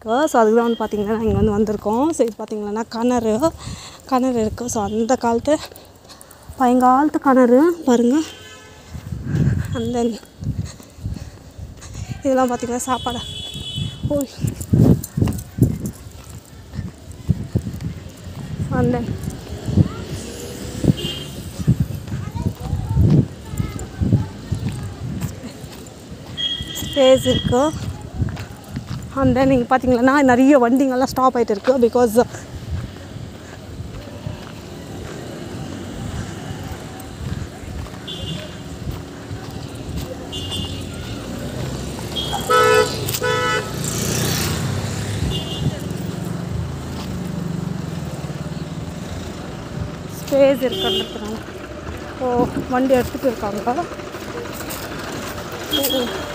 இருக்குது ஸோ அதுக்கு தான் வந்து பார்த்திங்கன்னா இங்கே வந்து வந்திருக்கோம் ஸோ இது பார்த்திங்கன்னா கிணறு கிணறு இருக்குது ஸோ அந்த காலத்து பழங்காலத்து கிணறு பாருங்கள் அந்த இதெல்லாம் பார்த்திங்கன்னா சாப்பாடு ஓய் அந்த ஸ்பேஸ் இருக்குது அண்ட் தென் நீங்கள் பார்த்தீங்கன்னா நிறைய வண்டிங்கெல்லாம் ஸ்டாப் ஆகிட்டு இருக்குது பிகாஸ் ஸ்பேஸ் இருக்குன்றதுனால ஓ வண்டி எடுத்துகிட்டு இருக்காங்க ஓ